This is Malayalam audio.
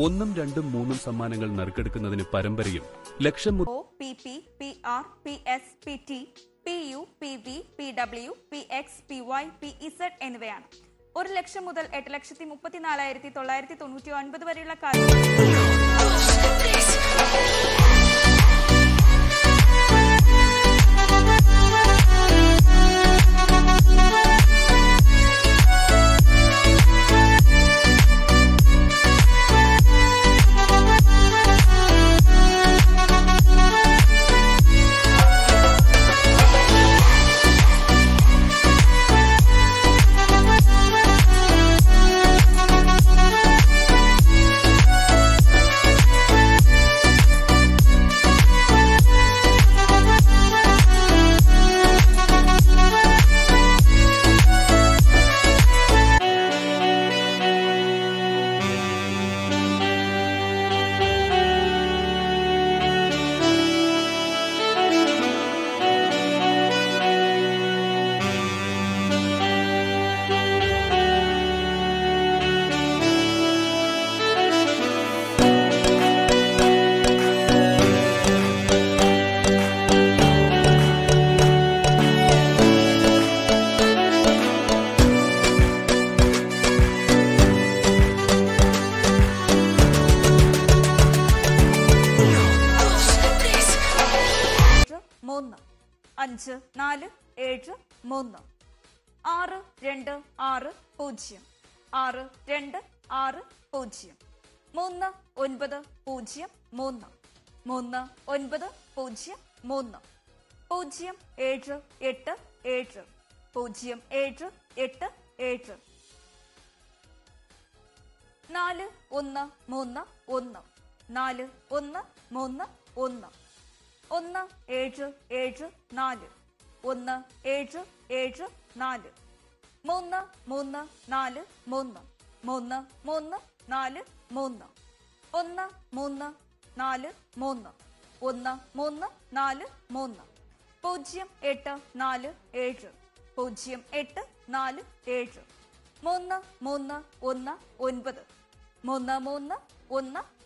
ഒന്നും രണ്ടും മൂന്നും സമ്മാനങ്ങൾ നറുക്കെടുക്കുന്നതിന് പരമ്പരയും ലക്ഷം മുതൽ O P P P R P S P T P U P V P W P X P Y P Z എന്നിവയാണ് ഒരു ലക്ഷം മുതൽ എട്ട് ലക്ഷത്തി മുപ്പത്തിനാലായിരത്തി തൊള്ളായിരത്തി തൊണ്ണൂറ്റി ഒൻപത് വരെയുള്ള കാലം ഏഴ് മൂന്ന് അഞ്ച് നാല് ഏഴ് മൂന്ന് ആറ് രണ്ട് ആറ് പൂജ്യം ആറ് രണ്ട് ആറ് പൂജ്യം മൂന്ന് ഒൻപത് പൂജ്യം മൂന്ന് മൂന്ന് ഒൻപത് പൂജ്യം മൂന്ന് പൂജ്യം ഏഴ് എട്ട് ഏഴ് പൂജ്യം ഏഴ് എട്ട് ഏഴ് നാല് ഒന്ന് മൂന്ന് ഒന്ന് നാല് ഒന്ന് മൂന്ന് ഒന്ന് ഒന്ന് ഏഴ് ഏഴ് നാല് ഒന്ന് ഏഴ് ഏഴ് നാല് മൂന്ന് മൂന്ന് നാല് മൂന്ന് മൂന്ന് മൂന്ന് നാല് മൂന്ന് ഒന്ന് മൂന്ന് നാല് മൂന്ന് ഒന്ന് മൂന്ന് നാല് മൂന്ന് പൂജ്യം എട്ട് നാല് ഏഴ് പൂജ്യം എട്ട് നാല് ഏഴ് മൂന്ന് മൂന്ന് ഒന്ന് ഒൻപത് മൂന്ന് മൂന്ന് ഒന്ന്